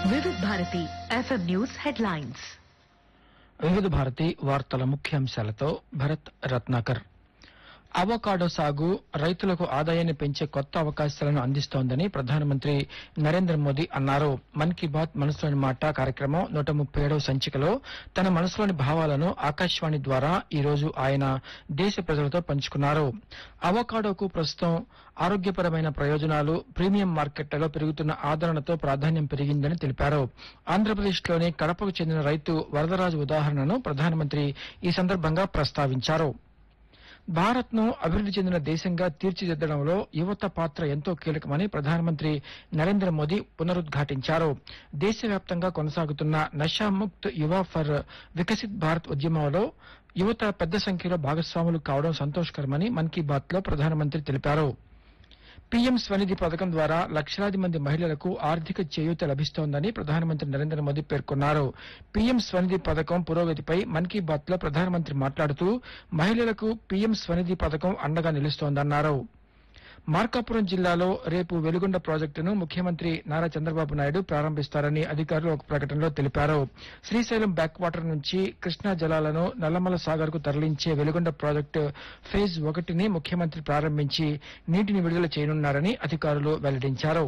వివిధ Bharati FM news headlines వివిధ భారతి వార్తల ముఖ్యాంశాలతో భరత్ రత్నాకర్ అవకాడో సాగు రైతులకు ఆదాయాన్ని పెంచే కొత్త అవకాశాలను అందిస్తోందని ప్రధానమంత్రి నరేంద్ర మోదీ అన్నారు మన్ కీ బాత్ మనసులోని మాట కార్యక్రమం నూట ముప్పై ఏడవ సంచికలో తన మనసులోని భావాలను ఆకాశవాణి ద్వారా ఈ రోజు ఆయన దేశ ప్రజలతో పంచుకున్నారు అవకాడోకు ప్రస్తుతం ఆరోగ్యపరమైన ప్రయోజనాలు ప్రీమియం మార్కెట్లలో పెరుగుతున్న ఆదరణతో ప్రాధాన్యం పెరిగిందని తెలిపారు ఆంధ్రప్రదేశ్లోని కడపకు చెందిన రైతు వరదరాజు ఉదాహరణను ప్రధానమంత్రి ఈ సందర్భంగా ప్రస్తావించారు భారత్ ను అభివృద్ది చెందిన దేశంగా తీర్చిదిద్దడంలో యువత పాత్ర ఎంతో కీలకమని ప్రధానమంత్రి నరేంద్ర మోదీ పునరుద్ఘాటించారు దేశవ్యాప్తంగా కొనసాగుతున్న నషాముక్త్ యువ ఫర్ వికసిత్ భారత్ ఉద్యమంలో యువత పెద్ద సంఖ్యలో భాగస్వాములు కావడం సంతోషకరమని మన్ కీ బాత్ లో ప్రధానమంత్రి తెలిపారు పీఎం స్వనిధి పథకం ద్వారా లక్షలాది మంది మహిళలకు ఆర్థిక చేయూత లభిస్తోందని ప్రధానమంత్రి నరేంద్ర మోదీ పేర్కొన్నారు పీఎం స్వనిధి పథకం పురోగతిపై మన్ కీ బాత్ లో ప్రధానమంత్రి మాట్లాడుతూ మహిళలకు పీఎం స్వనిధి పథకం అండగా నిలుస్తోందన్నారు మార్కాపురం జిల్లాలో రేపు వెలుగొండ ప్రాజెక్టును ముఖ్యమంత్రి నారా చంద్రబాబు నాయుడు ప్రారంభిస్తారని అధికారులు ఒక ప్రకటనలో తెలిపారు శ్రీశైలం బ్యాక్ వాటర్ నుంచి కృష్ణా జలాలను నల్లమల సాగర్ కు తరలించే వెలుగొండ ప్రాజెక్టు ఫేజ్ ఒకటిని ముఖ్యమంత్రి ప్రారంభించి నీటిని విడుదల చేయనున్నారని అధికారులు వెల్లడించారు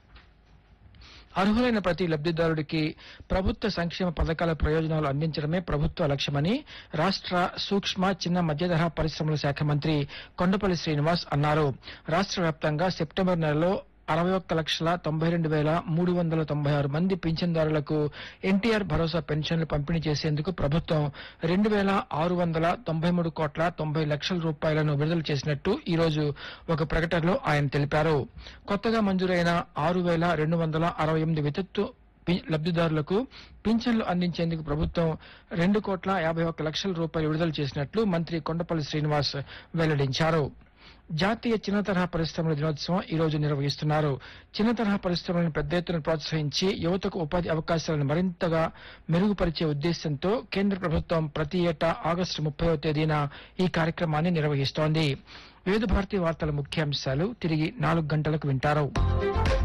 అర్హులైన ప్రతి లబ్దిదారుడికి ప్రభుత్వ సంక్షేమ పథకాల ప్రయోజనాలు అందించడమే ప్రభుత్వ లక్ష్యమని రాష్ట్ర సూక్ష్మ చిన్న మధ్యతరహా పరిశ్రమల శాఖ మంత్రి కొండపల్లి శ్రీనివాస్ అన్నారు రాష్ట్ర వ్యాప్తంగా సెప్టెంబర్ నెలలో అరవై ఒక్క లక్షల తొంభై రెండు వేల మూడు వందల తొంభై ఆరు మంది పింఛన్దారులకు ఎన్టీఆర్ భరోసా పెన్షన్లు పంపిణీ చేసేందుకు ప్రభుత్వం రెండు వేల ఆరు వందల తొంభై మూడు కోట్ల తొంభై లక్షల రూపాయలను విడుదల చేసినట్టు ఈ రోజు ఒక ప్రకటనలో ఆయన తెలిపారు కొత్తగా మంజూరైన ఆరు వేల రెండు వందల అరవై ఎనిమిది విద్యుత్తు పి- లబ్దిదారులకు పింఛన్లు అందించేందుకు ప్రభుత్వం రెండు కోట్ల యాభై ఒక్క లక్షల రూపాయలు విడుదల చేసినట్లు మంత్రి కొండపల్లి శ్రీనివాస్ వెల్లడించారు జాతీయ చిన్న తరహా పరిశ్రమల దినోత్సవం ఈ రోజు నిర్వహిస్తున్నారు చిన్న తరహా పరిశ్రమలను పెద్ద ఎత్తున ప్రోత్సహించి యువతకు ఉపాధి అవకాశాలను మరింతగా మెరుగుపరిచే ఉద్దేశంతో కేంద్ర ప్రభుత్వం ప్రతి ఏటా ఆగస్టు ముప్పైవ తేదీన ఈ కార్యక్రమాన్ని నిర్వహిస్తోంది వివిధ భారతీయ వార్తల ముఖ్యాంశాలు తిరిగి నాలుగు గంటలకు వింటారు